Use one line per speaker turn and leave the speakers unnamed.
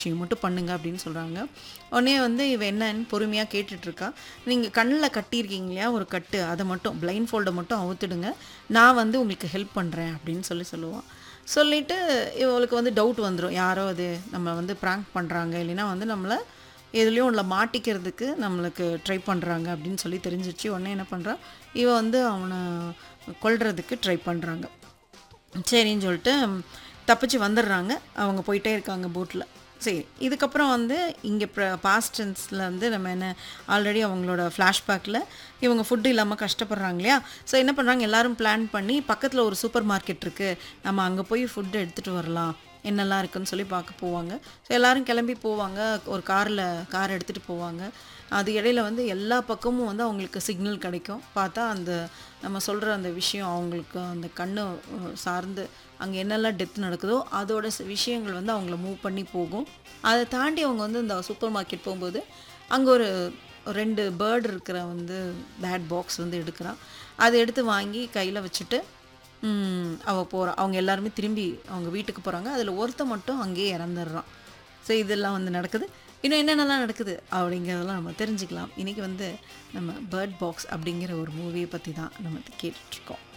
விஷயம் மட்டும் பண்ணுங்க அப்படின்னு சொல்கிறாங்க உடனே வந்து இவ என்னன்னு பொறுமையாக கேட்டுட்ருக்கா நீங்கள் கண்ணில் கட்டியிருக்கீங்க இல்லையா ஒரு கட்டு அதை மட்டும் பிளைண்ட் ஃபோல்டை மட்டும் அவுத்துடுங்க நான் வந்து உங்களுக்கு ஹெல்ப் பண்ணுறேன் அப்படின்னு சொல்லி சொல்லுவான் சொல்லிவிட்டு இவளுக்கு வந்து டவுட் வந்துடும் யாரோ அது நம்ம வந்து ப்ராங்க் பண்ணுறாங்க இல்லைன்னா வந்து நம்மளை எதுலேயும் உள்ள மாட்டிக்கிறதுக்கு நம்மளுக்கு ட்ரை பண்ணுறாங்க அப்படின்னு சொல்லி தெரிஞ்சிருச்சு உடனே என்ன பண்ணுறா இவ வந்து அவனை கொல்றதுக்கு ட்ரை பண்ணுறாங்க சரின்னு சொல்லிட்டு தப்பிச்சு வந்துடுறாங்க அவங்க போயிட்டே இருக்காங்க போட்டில் சரி இதுக்கப்புறம் வந்து இங்கே பாஸ்ட் டென்ஸில் வந்து நம்ம என்ன ஆல்ரெடி அவங்களோட ஃப்ளாஷ்பேக்கில் இவங்க ஃபுட்டு இல்லாமல் கஷ்டப்படுறாங்க இல்லையா ஸோ என்ன பண்ணுறாங்க எல்லாரும் பிளான் பண்ணி பக்கத்தில் ஒரு சூப்பர் மார்க்கெட் இருக்குது நம்ம அங்கே போய் ஃபுட்டு எடுத்துகிட்டு வரலாம் என்னெல்லாம் இருக்குன்னு சொல்லி பார்க்க போவாங்க ஸோ எல்லாரும் கிளம்பி போவாங்க ஒரு காரில் கார் எடுத்துகிட்டு போவாங்க அது இடையில வந்து எல்லா பக்கமும் வந்து அவங்களுக்கு சிக்னல் கிடைக்கும் பார்த்தா அந்த நம்ம சொல்கிற அந்த விஷயம் அவங்களுக்கு அந்த கண்ணு அஹ், சார்ந்து அங்கே என்னெல்லாம் டெத் நடக்குதோ அதோட சி- விஷயங்கள் வந்து அவங்கள மூவ் பண்ணி போகும் அதை தாண்டி அவங்க வந்து இந்த சூப்பர் மார்க்கெட் போகும்போது அங்கே ஒரு ரெண்டு பேர்டு இருக்கிற வந்து பேட் பாக்ஸ் வந்து எடுக்கிறான் அதை எடுத்து வாங்கி கையில் வச்சுட்டு ம், அவ போகிறா அவங்க எல்லாருமே திரும்பி அவங்க வீட்டுக்கு போகிறாங்க அதில் ஒருத்த மட்டும் அங்கேயே இறந்துடுறான் ஸோ இதெல்லாம் வந்து நடக்குது இன்னும் என்னென்னலாம் நடக்குது அப்படிங்கிறதெல்லாம் நம்ம தெரிஞ்சுக்கலாம் இன்றைக்கி வந்து நம்ம பேர்ட் பாக்ஸ் அப்படிங்கிற ஒரு மூவியை பற்றி தான் நம்ம கேட்டுட்ருக்கோம்